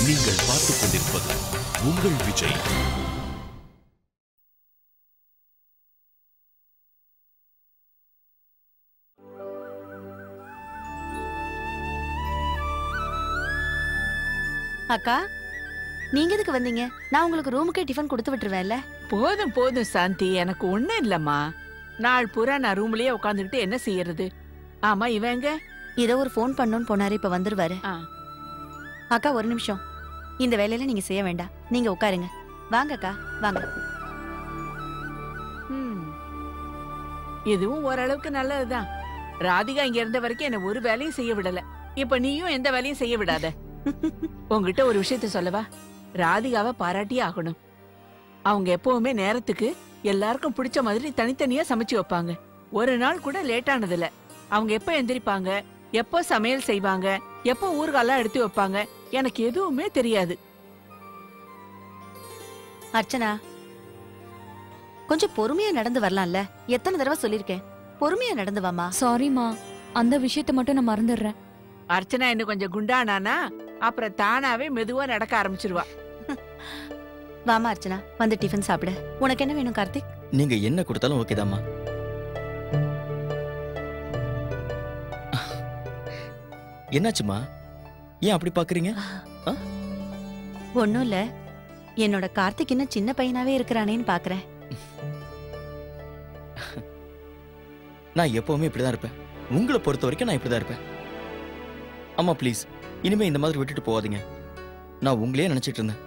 நீங்கள் பார்த்துக் கொண்டிருப்பது உங்கள் விஜய் அக்கா நீங்க எதுக்கு வந்தீங்க நான் உங்களுக்கு ரூமுக்கே டிஃபன் கொடுத்து விட்டுருவேன்ல போதும் போதும் சாந்தி எனக்கு ஒண்ணும் இல்லம்மா நாள் பூரா நான் ரூம்லயே உட்காந்துக்கிட்டு என்ன செய்யறது ஆமா இவங்க ஏதோ ஒரு ஃபோன் பண்ணணும்னு போனாரு இப்ப வந்துருவாரு ஆ. அக்கா ஒரு நிமிஷம் இந்த வேலையில நீங்க செய்ய வேண்டாம் நீங்க உட்காருங்க வாங்க அக்கா வாங்க ம். இதுவும் ஓரளவுக்கு நல்லதுதான் ராதிகா இங்க இருந்த வரைக்கும் என்ன ஒரு வேலையும் செய்ய விடல இப்ப நீயும் எந்த வேலையும் செய்ய விடாத உங்ககிட்ட ஒரு விஷயத்த சொல்லவா ராதிகாவை பாராட்டியே ஆகணும் அவங்க எப்பவுமே நேரத்துக்கு எல்லாருக்கும் பிடிச்ச மாதிரி தனித்தனியா சமைச்சு வைப்பாங்க ஒரு நாள் கூட லேட் ஆனதில்ல அவங்க எப்ப எந்திரிப்பாங்க எப்போ சமையல் செய்வாங்க எப்போ ஊறுகாலாம் எடுத்து வைப்பாங்க எனக்கு எதுவுமே தெரியாது அர்ச்சனா கொஞ்சம் பொறுமையா நடந்து வரலாம்ல எத்தனை தடவை சொல்லிருக்கேன் பொறுமையா நடந்து வாமா சாரிம்மா அந்த விஷயத்தை மட்டும் நான் மறந்துடுறேன் அர்ச்சனா இன்னும் கொஞ்சம் குண்டானானா அப்புறம் தானாவே மெதுவா நடக்க ஆரம்பிச்சிருவா வாமா அர்ச்சனா வந்து டிஃபன் சாப்பிடு உனக்கு என்ன வேணும் கார்த்திக் நீங்க என்ன கொடுத்தாலும் ஓகே தாம்மா என்னாச்சுமா ஏன் அப்படி பாக்குறீங்க ஒண்ணும் இல்ல என்னோட கார்த்திக் இன்னும் சின்ன பையனாவே இருக்கிறானேன்னு பாக்குறேன் நான் எப்பவுமே இப்படிதான் இருப்பேன் உங்களை பொறுத்த வரைக்கும் நான் இப்படிதான் இருப்பேன் அம்மா ப்ளீஸ் இனிமே இந்த மாதிரி விட்டுட்டு போகாதீங்க நான் உங்களையே நினைச்சிட்டு இருந்தேன்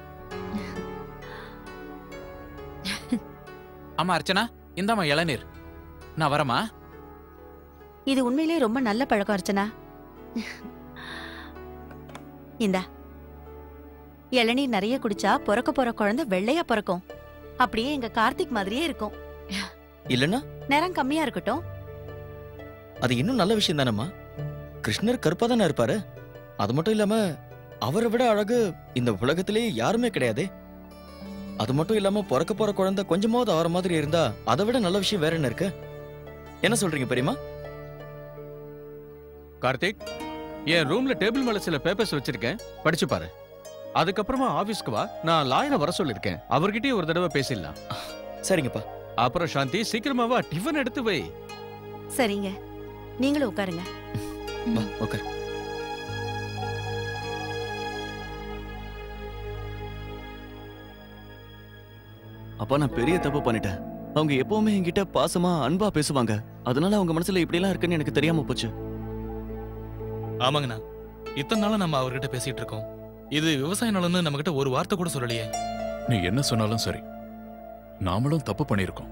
ஆமா அர்ச்சனா இந்தாம்மா இளநீர் நான் வரமா இது உண்மையிலேயே ரொம்ப நல்ல பழக்கம் அர்ச்சனா இந்தா இளநீர் நிறைய குடிச்சா பிறக்க போற குழந்தை வெள்ளையா பிறக்கும் அப்படியே எங்க கார்த்திக் மாதிரியே இருக்கும் இல்லைன்னா நேரம் கம்மியா இருக்கட்டும் அது இன்னும் நல்ல விஷயம் தானேம்மா கிருஷ்ணர் கருப்பா தானே இருப்பாரு அது மட்டும் இல்லாம அவரை விட அழகு இந்த உலகத்திலேயே யாருமே கிடையாதே அது மட்டும் இல்லாம பிறக்க போற குழந்தை கொஞ்சமாவது ஆற மாதிரி இருந்தா அதை விட நல்ல விஷயம் வேற என்ன இருக்கு என்ன சொல்றீங்க பெரியமா கார்த்திக் என் ரூம்ல டேபிள் மேல சில பேப்பர்ஸ் வச்சிருக்கேன் படிச்சு பாரு அதுக்கப்புறமா ஆபீஸ்க்கு வா நான் லாயரை வர சொல்லிருக்கேன் அவர்கிட்டயும் ஒரு தடவை பேசிடலாம் சரிங்கப்பா அப்புறம் சாந்தி சீக்கிரமா வா டிஃபன் எடுத்து வை சரிங்க நீங்களும் உட்காருங்க வா ஓகே அப்பா நான் பெரிய தப்பு பண்ணிட்டேன் அவங்க எப்பவுமே என்கிட்ட பாசமா அன்பா பேசுவாங்க அதனால அவங்க மனசுல இப்படி எல்லாம் இருக்குன்னு எனக்கு தெரியாம போச்சு ஆமாங்கண்ணா இத்தனை நாளா நம்ம அவர்கிட்ட பேசிட்டு இருக்கோம் இது விவசாய நலன்னு நம்ம கிட்ட ஒரு வார்த்தை கூட சொல்லலையே நீ என்ன சொன்னாலும் சரி நாமளும் தப்பு பண்ணியிருக்கோம்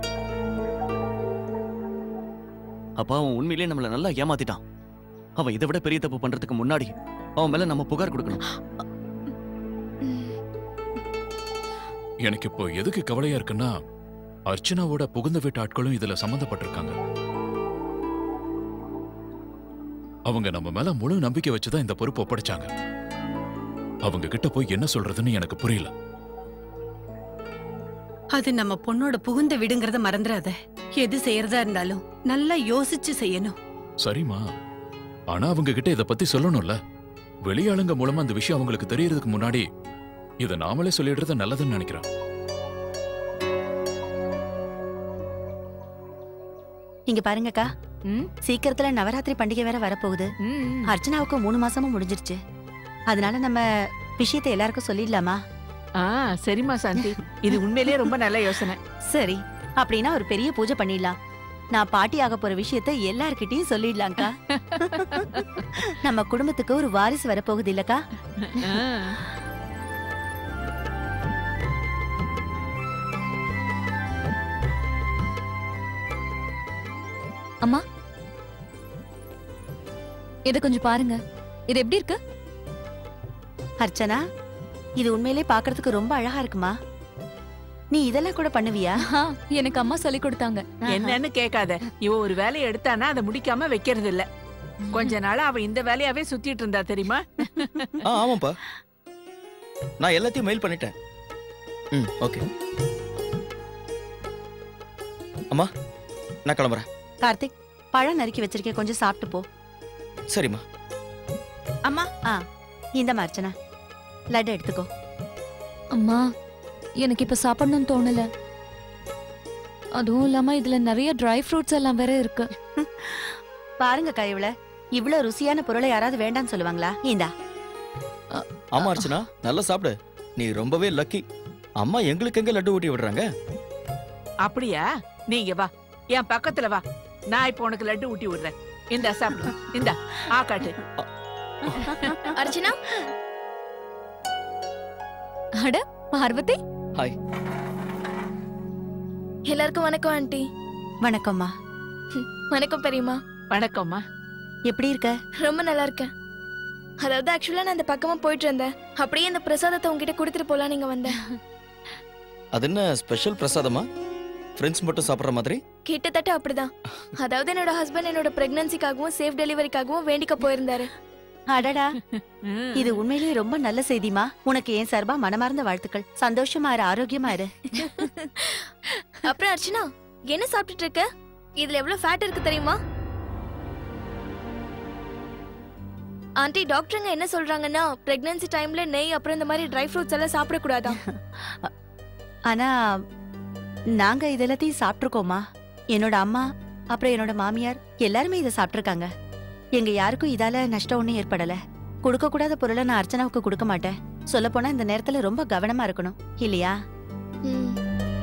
அப்பா அவன் உண்மையிலேயே நம்மள நல்லா ஏமாத்திட்டான் அவன் இதை விட பெரிய தப்பு பண்றதுக்கு முன்னாடி அவன் மேல நம்ம புகார் கொடுக்கணும் எனக்கு இப்போ எதுக்கு கவலையா இருக்குன்னா அர்ச்சனாவோட புகுந்த வீட்டு ஆட்களும் இதுல சம்பந்தப்பட்டிருக்காங்க அவங்க நம்ம மேல முழு நம்பிக்கை வச்சுதான் இந்த பொறுப்பு ஒப்படைச்சாங்க அவங்க கிட்ட போய் என்ன சொல்றதுன்னு எனக்கு புரியல அது நம்ம பொண்ணோட புகுந்த விடுங்கறத மறந்துடாத எது செய்யறதா இருந்தாலும் நல்லா யோசிச்சு செய்யணும் சரிம்மா ஆனா அவங்க கிட்ட இத பத்தி சொல்லணும்ல வெளியாளுங்க மூலமா அந்த விஷயம் அவங்களுக்கு தெரியறதுக்கு முன்னாடி இத நாமளே சொல்லிடுறது நல்லதுன்னு நினைக்கிறேன் இங்க பாருங்கக்கா ம், சீக்கிரத்துல நவராத்திரி பண்டிகை வேற வரப்போகுது ம், ம். அர்ச்சனாவுக்கு மூணு மாசமும் முடிஞ்சிருச்சு அதனால நம்ம விஷயத்தை எல்லாருக்கும் சொல்லிடலாமா ஆ சரிம்மா சாந்தி இது உண்மையிலேயே ரொம்ப நல்ல யோசனை சரி அப்படின்னா ஒரு பெரிய பூஜை பண்ணிடலாம் நான் பாட்டி ஆக போற விஷயத்த எல்லார்கிட்டயும் சொல்லிடலாம்க்கா நம்ம குடும்பத்துக்கு ஒரு வாரிசு வரப்போகுது இல்லக்கா ஆ. அம்மா இத கொஞ்சம் பாருங்க இது எப்படி இருக்கு அர்ச்சனா இது உண்மையிலே பாக்குறதுக்கு ரொம்ப அழகா இருக்குமா நீ இதெல்லாம் கூட பண்ணுவியா ஆஹா, எனக்கு அம்மா சொல்லி கொடுத்தாங்க என்னன்னு கேட்காத இவ ஒரு வேலையை எடுத்தானா அதை முடிக்காம வைக்கிறது இல்ல கொஞ்ச நாளா அவ இந்த வேலையாவே சுத்திட்டு இருந்தா தெரியுமா ஆ ஆமாப்பா நான் எல்லாத்தையும் மெயில் பண்ணிட்டேன் ம் ஓகே அம்மா நான் கிளம்புறேன் கார்த்திக் பழம் நறுக்கி வச்சிருக்கேன் கொஞ்சம் சாப்பிட்டு போ சரிம்மா அம்மா ஆ இந்தம்மா அர்ச்சனா லட்டு எடுத்துக்கோ அம்மா எனக்கு இப்ப சாப்பிடணும்னு தோணல அதுவும் இல்லாம இதுல நிறைய ட்ரை ஃப்ரூட்ஸ் எல்லாம் வேற இருக்கு பாருங்க கைவுல இவ்ளோ ருசியான பொருளை யாராவது வேண்டாம்னு சொல்லுவாங்களா இந்தா ஆமா அர்ச்சனா நல்லா சாப்பிடு நீ ரொம்பவே லக்கி அம்மா எங்களுக்கு எங்க லட்டு ஊட்டி விடுறாங்க அப்படியா நீங்க வா என் பக்கத்துல வா நான் இப்போ உனக்கு லட்டு ஊட்டி விடுறேன் இந்த சாப்பிடு இந்த ஆ காட்டு அர்ச்சனா அட பார்வதி ஹாய் எல்லாருக்கும் வணக்கம் ஆண்டி வணக்கம்மா வணக்கம் பெரியம்மா வணக்கம்மா எப்படி இருக்க ரொம்ப நல்லா இருக்கேன் அதாவது ஆக்சுவலா நான் இந்த பக்கமா போயிட்டு இருந்தேன் அப்படியே இந்த பிரசாதத்தை உங்ககிட்ட கொடுத்துட்டு போலாம் நீங்க வந்தேன் அது என்ன ஸ்பெஷல் பிரசாதமா ஃப்ரெண்ட்ஸ் மட்டும் சாப்பிடுற மாதிரி கிட்டத்தட்ட அப்படிதான் அதாவது என்னோட ஹஸ்பண்ட் என்னோட பிரெக்னன்சிக்காகவும் சேஃப் டெலிவரிக்காகவும் வேண்டிக்க போயிருந்தாரு அடடா ம். இது உண்மையிலேயே ரொம்ப நல்ல செய்திமா உனக்கு ஏன் சார்பா மனமார்ந்த வாழ்த்துக்கள் சந்தோஷமா இரு ஆரோக்கியமா இரு அப்புறம் அர்ச்சனா என்ன சாப்பிட்டுட்டு இருக்க இதுல எவ்வளவு ஃபேட் இருக்கு தெரியுமா ஆண்டி டாக்டருங்க என்ன சொல்றாங்கன்னா பிரெக்னன்சி டைம்ல நெய் அப்புறம் இந்த மாதிரி ட்ரை ஃப்ரூட்ஸ் எல்லாம் சாப்பிடக்கூடாதான் ஆனா நாங்க இதெல்லாத்தையும் சாப்பிட்டுருக்கோமா என்னோட அம்மா அப்புறம் என்னோட மாமியார் எல்லாருமே இதை சாப்பிட்டுருக்காங்க எங்க யாருக்கும் இதால நஷ்டம் ஒன்றும் ஏற்படல கொடுக்க கூடாத பொருளை நான் அர்ச்சனாவுக்கு கொடுக்க மாட்டேன் சொல்லப் போனா இந்த நேரத்துல ரொம்ப கவனமா இருக்கணும் இல்லையா ம்.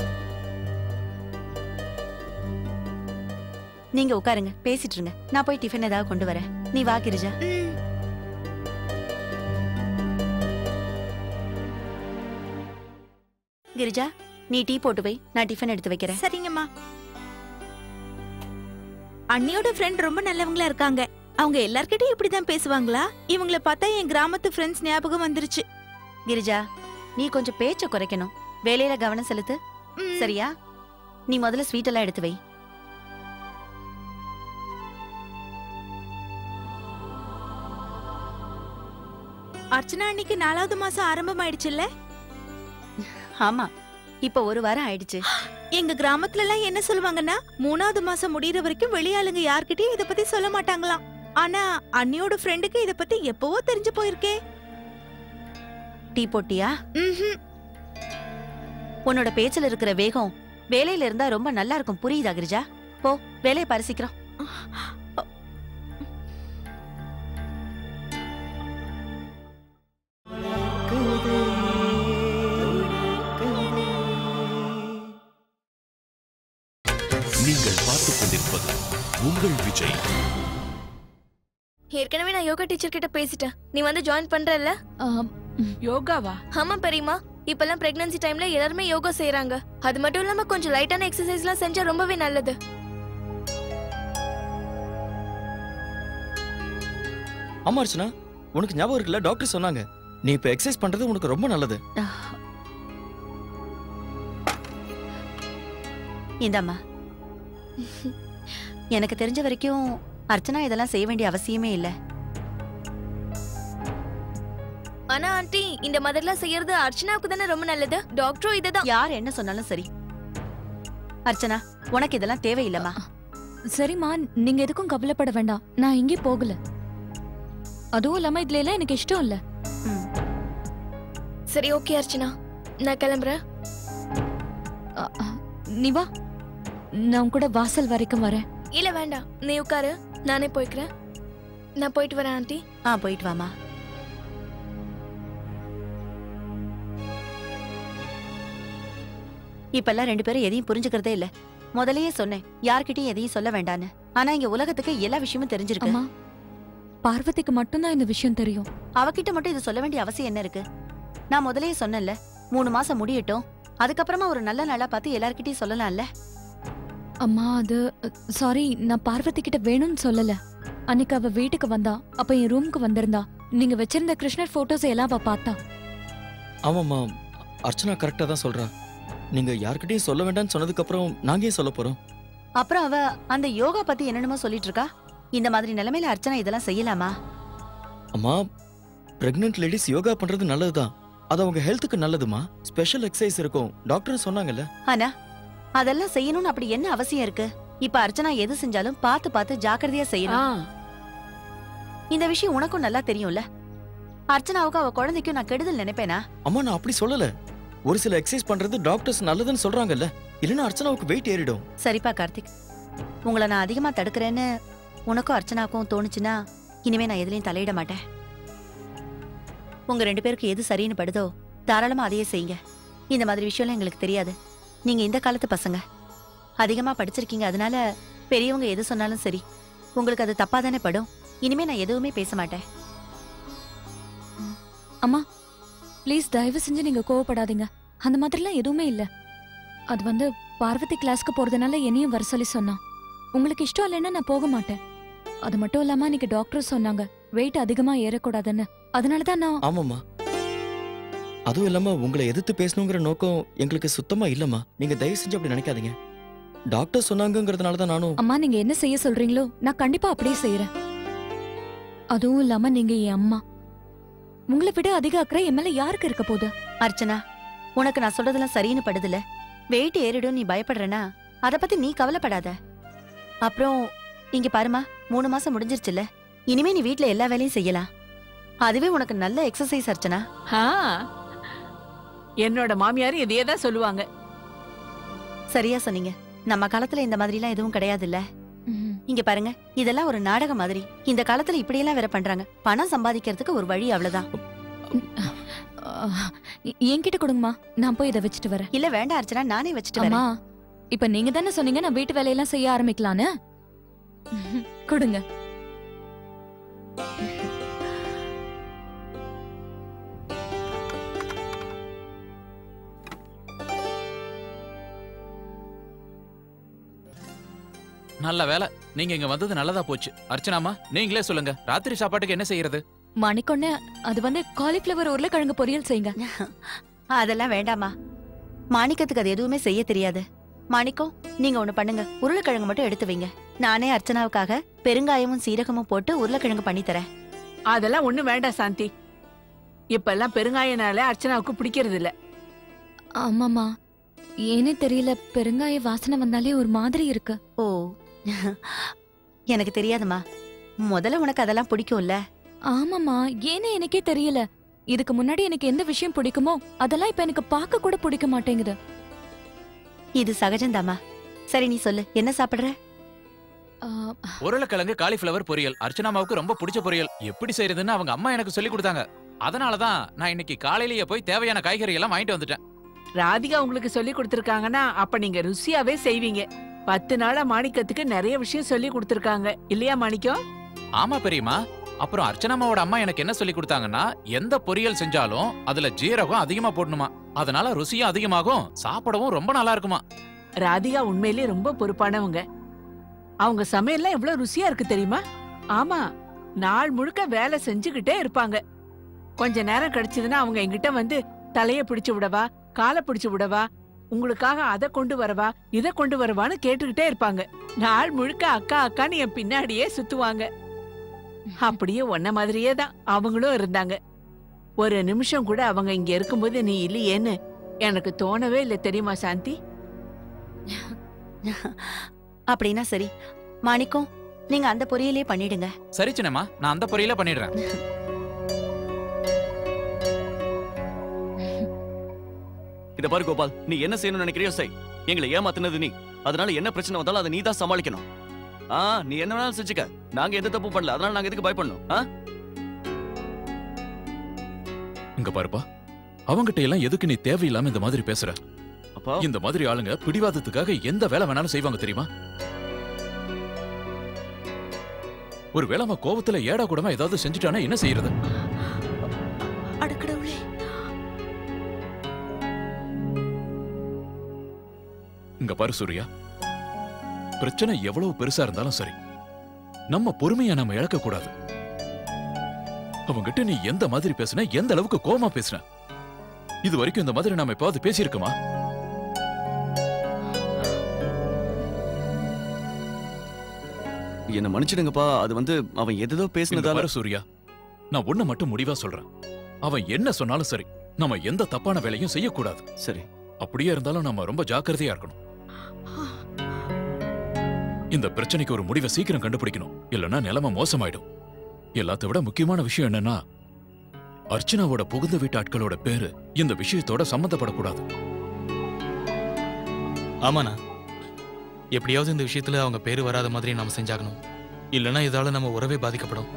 நீங்க உட்காருங்க பேசிட்டு இருங்க நான் போய் டிஃபன் ஏதாவது கொண்டு வரேன் நீ வா கிரிஜா ம். கிரிஜா நீ டீ போட்டு வை நான் டிஃபன் எடுத்து வைக்கிறேன் சரிங்கம்மா அண்ணியோட ஃப்ரெண்ட் ரொம்ப நல்லவங்களா இருக்காங்க அவங்க எல்லார்கிட்டயும் இப்படிதான் பேசுவாங்களா இவங்கள பார்த்தா என் கிராமத்து ஃப்ரெண்ட்ஸ் ஞாபகம் வந்துருச்சு கிரிஜா நீ கொஞ்சம் பேச்ச குறைக்கணும் வேலையில கவனம் செலுத்து ம். சரியா நீ முதல்ல ஸ்வீட் எல்லாம் எடுத்து வை அர்ச்சனா அன்னைக்கு நாலாவது மாசம் ஆரம்பம் ஆயிடுச்சுல்ல ஆமா இப்ப ஒரு வாரம் ஆயிடுச்சு எங்க கிராமத்துல எல்லாம் என்ன சொல்லுவாங்கன்னா மூணாவது மாசம் முடியற வரைக்கும் வெளியாளுங்க யார்கிட்டயும் இத பத்தி சொல்ல மாட்டாங்களாம் ஆனா அண்ணியோட ஃப்ரெண்டுக்கு இத பத்தி எப்பவோ தெரிஞ்சு போயிருக்கே டீ போட்டியா ம்ஹும். உன்னோட பேச்சுல இருக்கிற வேகம் வேலையில இருந்தா ரொம்ப நல்லா இருக்கும் புரியுதா கிரிஜா போ வேலையை பரிசிக்கிறோம் நீங்கள் பார்த்துக் கொண்டிருப்பது உங்கள் விஜய் ஏற்கனவே நான் யோகா டீச்சர் கிட்ட பேசிட்டேன் நீ வந்து ஜாயின் பண்றல்ல ஆம், யோகாவா ஆமா பெரியம்மா இப்பெல்லாம் பிரெக்னன்சி டைம்ல எல்லாருமே யோகா செய்றாங்க அது மட்டும் இல்லாம கொஞ்சம் லைட்டான எக்ஸசைஸ்லாம் செஞ்சா ரொம்பவே நல்லது ஆமா அர்ச்சனா உனக்கு ஞாபகம் இருக்குல்ல டாக்டர் சொன்னாங்க நீ இப்ப எக்ஸசைஸ் பண்றது உனக்கு ரொம்ப நல்லது இந்தாம்மா எனக்கு தெரிஞ்ச வரைக்கும் அர்ச்சனா இதெல்லாம் செய்ய வேண்டிய அவசியமே இல்ல ஆனா ஆண்டி இந்த மாதிரிலாம் செய்யறது அர்ச்சனாவுக்கு தானே ரொம்ப நல்லது டாக்டரும் இததான் யார் என்ன சொன்னாலும் சரி அர்ச்சனா உனக்கு இதெல்லாம் தேவையில்லம்மா சரிம்மா நீங்க எதுக்கும் கவலைப்பட வேண்டாம் நான் எங்கேயும் போகல அதுவும் இல்லாம இதுல எல்லாம் எனக்கு இஷ்டம் இல்ல ம். சரி ஓகே அர்ச்சனா நான் கிளம்புறேன் அ, அ, நீ வா நான் உன் கூட வாசல் வரைக்கும் வரேன் இல்ல வேண்டாம் நீ உட்காரு நானே போய்க்கிறேன் நான் போயிட்டு வரேன் ஆண்டி ஆ போயிட்டு வாமா இப்பெல்லாம் ரெண்டு பேரும் எதையும் புரிஞ்சுக்கிறதே இல்ல முதல்லயே சொன்னேன் யார்கிட்டயும் எதையும் சொல்ல வேண்டான்னு ஆனா இங்க உலகத்துக்கு எல்லா விஷயமும் தெரிஞ்சிருக்கு அம்மா பார்வதிக்கு மட்டும்தான் இந்த விஷயம் தெரியும் அவகிட்ட மட்டும் இதை சொல்ல வேண்டிய அவசியம் என்ன இருக்கு நான் முதல்லயே சொன்னேன்ல மூணு மாசம் முடியட்டும் அதுக்கப்புறமா ஒரு நல்ல நாளா பார்த்து எல்லார்கிட்டயும் சொல்லலாம்ல அம்மா அது சாரி நான் பார்வதி கிட்ட வேணும்னு சொல்லல அன்னைக்கு அவ வீட்டுக்கு வந்தா அப்ப என் ரூமுக்கு வந்திருந்தா நீங்க வச்சிருந்த கிருஷ்ணர் போட்டோஸ் எல்லாம் அவ பார்த்தா ஆமாம்மா அர்ச்சனா கரெக்டா தான் சொல்றா நீங்க யார்கிட்டயும் சொல்ல வேண்டாம்னு சொன்னதுக்கு அப்புறம் நாங்க ஏன் சொல்ல போறோம் அப்புறம் அவ அந்த யோகா பத்தி என்னென்னமோ சொல்லிட்டு இருக்கா இந்த மாதிரி நிலைமையில அர்ச்சனா இதெல்லாம் செய்யலாமா அம்மா பிரெக்னென்ட் லேடிஸ் யோகா பண்றது நல்லதுதான் அது அவங்க ஹெல்த்துக்கு நல்லதுமா ஸ்பெஷல் எக்ஸசைஸ் இருக்கும் டாக்டர் சொன்னாங்கல்ல ஆனா அதெல்லாம் செய்யணும்னு அப்படி என்ன அவசியம் இருக்கு இப்ப அர்ச்சனா எது செஞ்சாலும் பார்த்து பார்த்து ஜாக்கிரதையா ஆ செய்யணும் இந்த விஷயம் உனக்கும் நல்லா தெரியும்ல அர்ச்சனாவுக்கு அவ குழந்தைக்கும் நான் கெடுதல் நினைப்பேனா அம்மா நான் அப்படி சொல்லல ஒரு சில எக்ஸசைஸ் பண்றது டாக்டர்ஸ் நல்லதுன்னு சொல்றாங்கல்ல இல்லைன்னா அர்ச்சனாவுக்கு வெயிட் ஏறிடும் சரிப்பா கார்த்திக் உங்களை நான் அதிகமா தடுக்கிறேன்னு உனக்கும் அர்ச்சனாவுக்கும் தோணுச்சுன்னா இனிமே நான் எதுலயும் தலையிட மாட்டேன் உங்க ரெண்டு பேருக்கு எது சரின்னு படுதோ தாராளமா அதையே செய்யுங்க இந்த மாதிரி விஷயம்லாம் எங்களுக்கு தெரியாது நீங்க இந்த காலத்து பசங்க அதிகமா படிச்சிருக்கீங்க அதனால பெரியவங்க எது சொன்னாலும் சரி உங்களுக்கு அது தப்பா தானே படும் இனிமே நான் எதுவுமே பேச மாட்டேன் அம்மா ப்ளீஸ் தயவு செஞ்சு நீங்க கோவப்படாதீங்க அந்த மாதிரிலாம் எதுவுமே இல்ல அது வந்து பார்வதி கிளாஸ்க்கு போறதுனால என்னையும் வர சொல்லி சொன்னான் உங்களுக்கு இஷ்டம் இல்லைன்னா நான் போக மாட்டேன் அது மட்டும் இல்லாம இன்னைக்கு டாக்டர் சொன்னாங்க வெயிட் அதிகமா ஏறக்கூடாதுன்னு அதனால தான் நான் ஆமாம்மா அதுவும் இல்லாம உங்களை எதிர்த்து பேசணுங்கிற நோக்கம் எங்களுக்கு சுத்தமா இல்லம்மா நீங்க தயவு செஞ்சு அப்படி நினைக்காதீங்க டாக்டர் சொன்னாங்கங்கிறதுனால தான் நானும் அம்மா நீங்க என்ன செய்ய சொல்றீங்களோ நான் கண்டிப்பா அப்படியே செய்யறேன் அதுவும் இல்லாம நீங்க என் அம்மா உங்களை விட அதிக அக்கறை என் மேல யாருக்கு இருக்க போகுது அர்ச்சனா உனக்கு நான் சொல்றதெல்லாம் சரின்னு படுதுல வெயிட் ஏறிடும் நீ பயப்படுறனா அத பத்தி நீ கவலைப்படாத அப்புறம் இங்க பாருமா மூணு மாசம் முடிஞ்சிருச்சுல இனிமே நீ வீட்ல எல்லா வேலையும் செய்யலாம் அதுவே உனக்கு நல்ல எக்ஸசைஸ் அர்ச்சனா ஆ, என்னோட மாமியார் இதையே தான் சொல்லுவாங்க சரியா சொன்னீங்க நம்ம காலத்துல இந்த மாதிரிலாம் எதுவும் கிடையாதுல்ல இங்க பாருங்க இதெல்லாம் ஒரு நாடகம் மாதிரி இந்த காலத்துல இப்படியெல்லாம் வேற பண்றாங்க பணம் சம்பாதிக்கிறதுக்கு ஒரு வழி அவ்வளவுதான் அஹ், எ- என்கிட்ட கொடுங்கம்மா நான் போய் இதை வச்சுட்டு வரேன் இல்ல வேண்டாம் அர்ச்சனா நானே வச்சுட்டு அம்மா வரேன் இப்ப நீங்க தானே சொன்னீங்க நான் வீட்டு வேலையெல்லாம் செய்ய ஆரம்பிக்கலான்னு கொடுங்க நல்ல வேலை நீங்க இங்க வந்தது நல்லதா போச்சு அர்ச்சனாமா நீங்களே சொல்லுங்க ராத்திரி சாப்பாட்டுக்கு என்ன செய்யறது மணிக்கொன்னு அது வந்து காலிஃபிளவர் உருளைக்கிழங்கு பொரியல் செய்யுங்க அதெல்லாம் வேண்டாமா மாணிக்கத்துக்கு அது எதுவுமே செய்ய தெரியாது மாணிக்கம் நீங்க ஒண்ணு பண்ணுங்க உருளைக்கிழங்கு மட்டும் எடுத்து வைங்க நானே அர்ச்சனாவுக்காக பெருங்காயமும் சீரகமும் போட்டு உருளைக்கிழங்கு பண்ணி தரேன் அதெல்லாம் ஒண்ணும் வேண்டாம் சாந்தி இப்பெல்லாம் பெருங்காயனால அர்ச்சனாவுக்கு பிடிக்கிறது இல்ல ஆமாமா ஏனே தெரியல பெருங்காய வாசனை வந்தாலே ஒரு மாதிரி இருக்கு ஓ எனக்கு தெரியாதுமா முதல்ல உனக்கு அதெல்லாம் பிடிக்கும்ல ஆமாமா ஏனே எனக்கே தெரியல இதுக்கு முன்னாடி எனக்கு எந்த விஷயம் பிடிக்குமோ அதெல்லாம் இப்ப எனக்கு பார்க்க கூட பிடிக்க மாட்டேங்குது இது சகஜம்தாம்மா சரி நீ சொல்லு என்ன சாப்பிடுற உருளைக்கிழங்கு காலிஃபிளவர் பொரியல் அர்ச்சனாமாவுக்கு ரொம்ப பிடிச்ச பொரியல் எப்படி செய்யறதுன்னு அவங்க அம்மா எனக்கு சொல்லி கொடுத்தாங்க அதனாலதான் நான் இன்னைக்கு காலையிலேயே போய் தேவையான காய்கறி எல்லாம் வாங்கிட்டு வந்துட்டேன் ராதிகா உங்களுக்கு சொல்லி கொடுத்திருக்காங்கன்னா அப்ப நீங்க ருசியாவே செய்வீங்க பத்து நாளா மாணிக்கத்துக்கு நிறைய விஷயம் சொல்லி கொடுத்திருக்காங்க இல்லையா மாணிக்கம் ஆமா பெரியம்மா அப்புறம் அர்ச்சனாமாவோட அம்மா எனக்கு என்ன சொல்லி கொடுத்தாங்கன்னா எந்த பொரியல் செஞ்சாலும் அதுல ஜீரகம் அதிகமா போடணுமா அதனால ருசியும் அதிகமாகும் சாப்பிடவும் ரொம்ப நல்லா இருக்குமா ராதிகா உண்மையிலேயே ரொம்ப பொறுப்பானவங்க அவங்க சமையல்லாம் எவ்வளவு ருசியா இருக்கு தெரியுமா ஆமா நாள் முழுக்க வேலை செஞ்சுகிட்டே இருப்பாங்க கொஞ்ச நேரம் கிடைச்சதுன்னா அவங்க என்கிட்ட வந்து தலைய பிடிச்சு விடவா காலை பிடிச்சு விடவா உங்களுக்காக அதை கொண்டு வரவா இதை கொண்டு வரவான்னு கேட்டுக்கிட்டே இருப்பாங்க நாள் முழுக்க அக்கா அக்கான்னு என் பின்னாடியே சுத்துவாங்க அப்படியே ஒன்ன மாதிரியே தான் அவங்களும் இருந்தாங்க ஒரு நிமிஷம் கூட அவங்க இங்க இருக்கும்போது நீ இல்லையேன்னு எனக்கு தோணவே இல்லை தெரியுமா சாந்தி அப்படின்னா சரி மாணிக்கம் நீங்க அந்த பொரியலே பண்ணிடுங்க சரி சின்னம்மா நான் அந்த பொரியல பண்ணிடுறேன் இத பாரு கோபால் நீ என்ன செய்யணும்னு நினைக்கிறியோ செய் எங்களை ஏமாத்துனது நீ அதனால என்ன பிரச்சனை வந்தாலும் அதை நீ தான் சமாளிக்கணும் ஆ நீ என்ன வேணாலும் செஞ்சுக்க நாங்க எந்த தப்பு பண்ணல அதனால நாங்க எதுக்கு பயப்படணும் ஆ இங்க பாருப்பா அவங்கிட்ட எல்லாம் எதுக்கு நீ தேவையில்லாம இந்த மாதிரி பேசுற அப்பா இந்த மாதிரி ஆளுங்க பிடிவாதத்துக்காக எந்த வேலை வேணாலும் செய்வாங்க தெரியுமா ஒரு வேளை அவன் கோவத்துல ஏடா கூடமா ஏதாவது செஞ்சுட்டானா என்ன செய்யறது அடக்கடவுளே இங்க பாரு சூர்யா பிரச்சனை எவ்வளவு பெருசா இருந்தாலும் சரி நம்ம பொறுமையை நம்ம இழக்க கூடாது அவங்கிட்ட நீ எந்த மாதிரி பேசுன எந்த அளவுக்கு கோவமா பேசுன இது வரைக்கும் இந்த மாதிரி நாம எப்பாவது பேசியிருக்கோமா என்ன மன்னிச்சிடுங்கப்பா அது வந்து அவன் எதோ இங்க பேசினதால பாரு சூர்யா நான் ஒண்ணு மட்டும் முடிவா சொல்றேன் அவன் என்ன சொன்னாலும் சரி நம்ம எந்த தப்பான வேலையும் செய்யக்கூடாது சரி அப்படியே இருந்தாலும் நம்ம ரொம்ப ஜாக்கிரதையா இருக்கணும் இந்த பிரச்சனைக்கு ஒரு முடிவை சீக்கிரம் கண்டுபிடிக்கணும் இல்லைன்னா நிலைமை மோசமாயிடும் எல்லாத்த விட முக்கியமான விஷயம் என்னன்னா அர்ச்சனாவோட புகுந்த வீட்டு ஆட்களோட பேரு இந்த விஷயத்தோட சம்மந்தப்படக்கூடாது ஆமாண்ணா எப்படியாவது இந்த விஷயத்துல அவங்க பேரு வராத மாதிரி நாம செஞ்சாகணும் இல்லைன்னா இதால நம்ம உறவே பாதிக்கப்படும்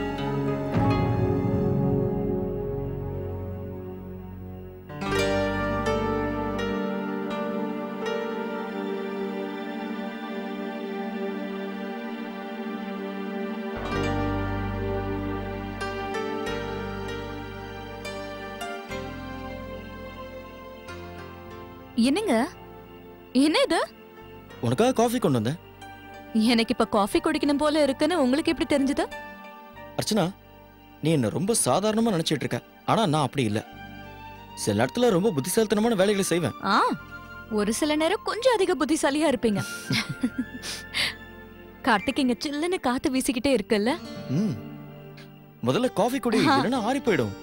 என்னங்க என்ன இது உனக்காக காஃபி கொண்டு வந்தேன் எனக்கு இப்ப காஃபி குடிக்கணும் போல இருக்குன்னு உங்களுக்கு எப்படி தெரிஞ்சது அர்ச்சனா நீ என்ன ரொம்ப சாதாரணமா நினைச்சிட்டு இருக்க ஆனா நான் அப்படி இல்ல சில நேரத்துல ரொம்ப புத்திசாலித்தனமான வேலைகளை செய்வேன் ஆ ஒரு சில நேரம் கொஞ்சம் அதிக புத்திசாலியா இருப்பீங்க கார்த்திக் இங்க சில்லுன்னு காத்து வீசிக்கிட்டே இருக்குல்ல ம். முதல்ல காஃபி குடி ஆஹா. இல்லைன்னா ஆறி போயிடும்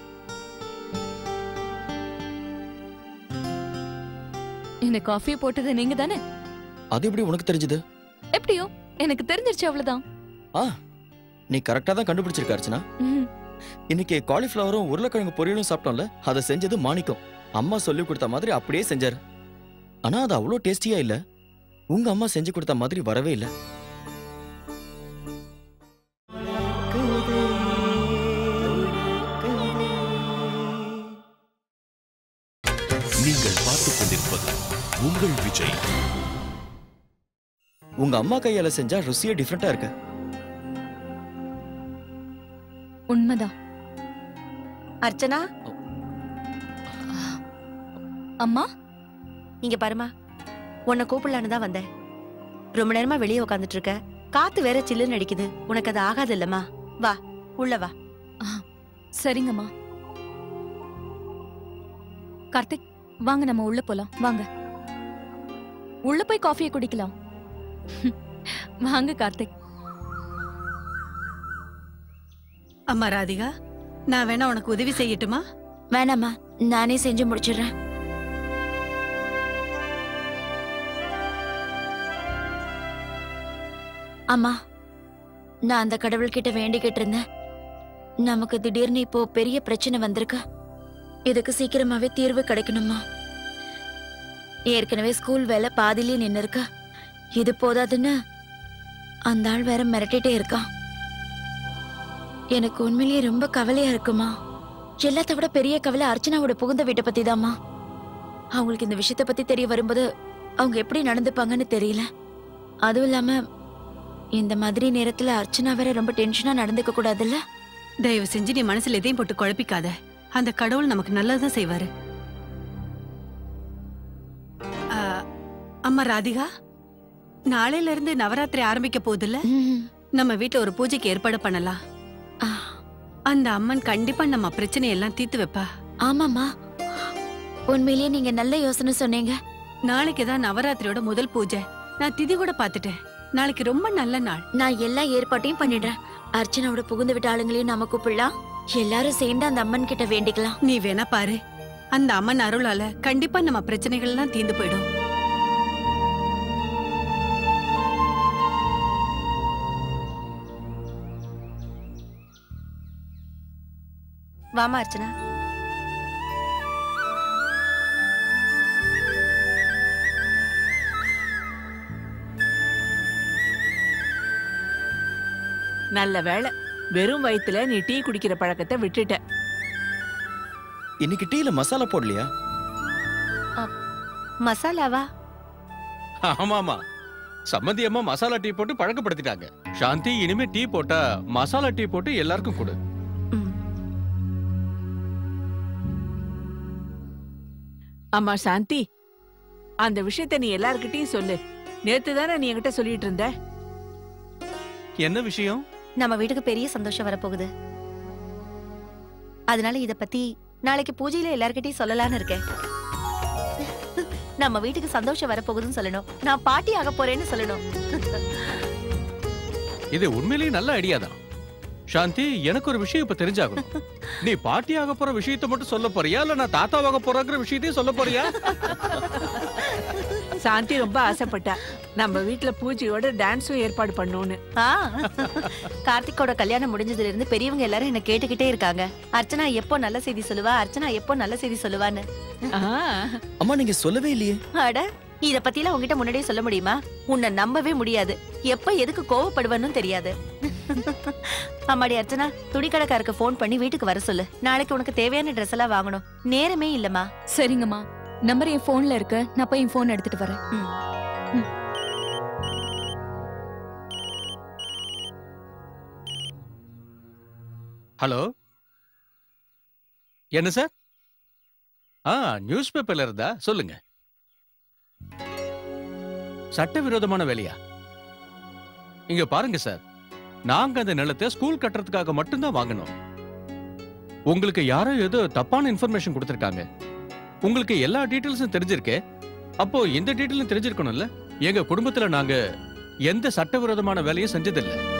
இந்த காஃபியை போட்டது நீங்க தானே அது எப்படி உனக்கு தெரிஞ்சது எப்படியோ எனக்கு தெரிஞ்சிருச்சு அவ்வளவுதான் ஆ நீ கரெக்டா தான் கண்டுபிடிச்சிருக்க அர்ச்சனா ம். இன்னைக்கு காலிஃப்ளவரும் உருளைக்கிழங்கு பொரியலும் சாப்பிட்டோம்ல அதை செஞ்சது மாணிக்கம் அம்மா சொல்லி கொடுத்த மாதிரி அப்படியே செஞ்சாரு ஆனா அது அவ்வளோ டேஸ்டியா இல்ல உங்க அம்மா செஞ்சு கொடுத்த மாதிரி வரவே இல்ல நீங்கள் பார்த்துக் கொண்டிருப்பது உங்கள் விஜய் உங்க அம்மா கையால செஞ்சா ருசியே டிஃப்ரெண்டா இருக்கு உண்மைதான் அர்ச்சனா அம்மா இங்க பாருமா உன்னை கூப்பிடலான்னு தான் வந்தேன் ரொம்ப நேரமா வெளியே உட்காந்துட்டு இருக்க காத்து வேற சில்லுன்னு அடிக்குது உனக்கு அது ஆகாது இல்லம்மா வா உள்ள வா சரிங்கம்மா கார்த்திக் வாங்க நம்ம உள்ள போலாம் வாங்க உள்ள போய் காஃபியை குடிக்கலாம் வாங்க கார்த்திக் அம்மா ராதிகா நான் வேணா உனக்கு உதவி செய்யட்டுமா வேணாம்மா நானே செஞ்சு முடிச்சிடுறேன் அம்மா நான் அந்த கடவுள்கிட்ட வேண்டிக்கிட்டு இருந்தேன் நமக்கு திடீர்னு இப்போ பெரிய பிரச்சனை வந்திருக்கு இதுக்கு சீக்கிரமாவே தீர்வு கிடைக்கணுமா ஏற்கனவே ஸ்கூல் வேலை பாதியிலே நின்னு இருக்கா இது போதாதுன்னு அந்த ஆள் வேற மிரட்டிட்டே இருக்கான் எனக்கு உண்மையிலேயே ரொம்ப கவலையா இருக்குமா எல்லாத்த விட பெரிய கவலை அர்ச்சனாவோட புகுந்த வீட்டை பத்தி தாம்மா அவங்களுக்கு இந்த விஷயத்த பத்தி தெரிய வரும்போது அவங்க எப்படி நடந்துப்பாங்கன்னு தெரியல அதுவும் இல்லாம இந்த மாதிரி நேரத்துல அர்ச்சனா வேற ரொம்ப டென்ஷனா நடந்துக்க கூடாதுல்ல தயவு செஞ்சு நீ மனசுல எதையும் போட்டு குழப்பிக்காத அந்த கடவுள் நமக்கு நல்லதுதான் செய்வாரு ஆ, அம்மா ராதிகா நாளையில இருந்து நவராத்திரி ஆரம்பிக்க போகுதுல்ல நம்ம வீட்ல ஒரு பூஜைக்கு ஏற்பாடு பண்ணலாம் அந்த அம்மன் கண்டிப்பா நம்ம பிரச்சனை எல்லாம் தீர்த்து வைப்பா ஆமாமா உண்மையிலேயே நீங்க நல்ல யோசனை சொன்னீங்க நாளைக்கு தான் நவராத்திரியோட முதல் பூஜை நான் திதி கூட பாத்துட்டேன் நாளைக்கு ரொம்ப நல்ல நாள் நான் எல்லா ஏற்பாட்டையும் பண்ணிடுறேன் அர்ச்சனாவோட புகுந்து விட்ட ஆளுங்களையும் நாம கூப்பிடலாம் எல்லாரும் சேர்ந்து அந்த அம்மன் கிட்ட வேண்டிக்கலாம் நீ வேணா பாரு அந்த அம்மன் அருளால கண்டிப்பா நம்ம பிரச்சனைகள் எல்லாம் தீர்ந்து போயிடும் வாமா அர்ச்சனா நல்ல வேளை வெறும் வயித்துல நீ டீ குடிக்கிற பழக்கத்தை விட்டுட்ட இன்னைக்கு டீல மசாலா போடலையா மசாலாவா ஆமாமா சம்மந்தி அம்மா மசாலா டீ போட்டு பழக்கப்படுத்திட்டாங்க சாந்தி இனிமே டீ போட்டா மசாலா டீ போட்டு எல்லாருக்கும் கொடு அம்மா சாந்தி அந்த விஷயத்த நீ எல்லார்கிட்டயும் சொல்லு நேத்து தானே நீ என்கிட்ட சொல்லிட்டு இருந்த என்ன விஷயம் நம்ம வீட்டுக்கு பெரிய சந்தோஷம் வரப்போகுது அதனால இத பத்தி நாளைக்கு பூஜையில எல்லார்கிட்டயும் சொல்லலாம்னு இருக்கேன் நம்ம வீட்டுக்கு சந்தோஷம் வரப்போகுதுன்னு சொல்லணும் நான் பாட்டி ஆக போறேன்னு சொல்லணும் இது உண்மையிலேயே நல்ல ஐடியா தான் சாந்தி எனக்கு ஒரு விஷயம் இப்ப தெரிஞ்சாகணும் நீ பாட்டியாக போற விஷயத்தை மட்டும் சொல்ல போறியா இல்ல நான் தாத்தாவாக போறேங்கிற விஷயத்தையும் சொல்ல போறியா சாந்தி ரொம்ப ஆசைப்பட்டா நம்ம வீட்ல பூஜையோட டான்ஸும் ஏற்பாடு பண்ணோன்னு ஆ கார்த்திக்கோட கல்யாணம் முடிஞ்சதுல இருந்து பெரியவங்க எல்லாரும் என்ன கேட்டுக்கிட்டே இருக்காங்க அர்ச்சனா எப்போ நல்ல செய்தி சொல்லுவா அர்ச்சனா எப்போ நல்ல செய்தி சொல்லுவான்னு அம்மா நீங்க சொல்லவே இல்லையே அட இத பத்திலாம் உங்ககிட்ட முன்னாடியே சொல்ல முடியுமா உன்னை நம்பவே முடியாது எப்ப எதுக்கு கோவப்படுவன்னு தெரியாது அம்மாடி அர்ச்சனா துணிக்கடைக்காருக்கு ஃபோன் பண்ணி வீட்டுக்கு வர சொல்லு நாளைக்கு உனக்கு தேவையான ட்ரெஸ் எல்லாம் வாங்கணும் நேரமே இல்லம்மா சரிங்கம்மா நம்பர் என் போன்ல இருக்கு நான் போய் என் போன் எடுத்துட்டு வரேன் ஹலோ என்ன சார் ஆ நியூஸ் பேப்பர்ல இருந்தா சொல்லுங்க சட்டவிரோதமான வேலையா இங்க பாருங்க சார் நாங்க அந்த நிலத்தை ஸ்கூல் கட்டுறதுக்காக மட்டும்தான் வாங்கினோம் உங்களுக்கு யாரோ ஏதோ தப்பான இன்ஃபர்மேஷன் கொடுத்திருக்காங்க உங்களுக்கு எல்லா டீட்டெயில்ஸும் தெரிஞ்சிருக்கே அப்போ இந்த டீட்டெயிலும் தெரிஞ்சிருக்கணும்ல எங்க குடும்பத்துல நாங்க எந்த சட்டவிரோதமான வேலையும் செஞ்சதில்லை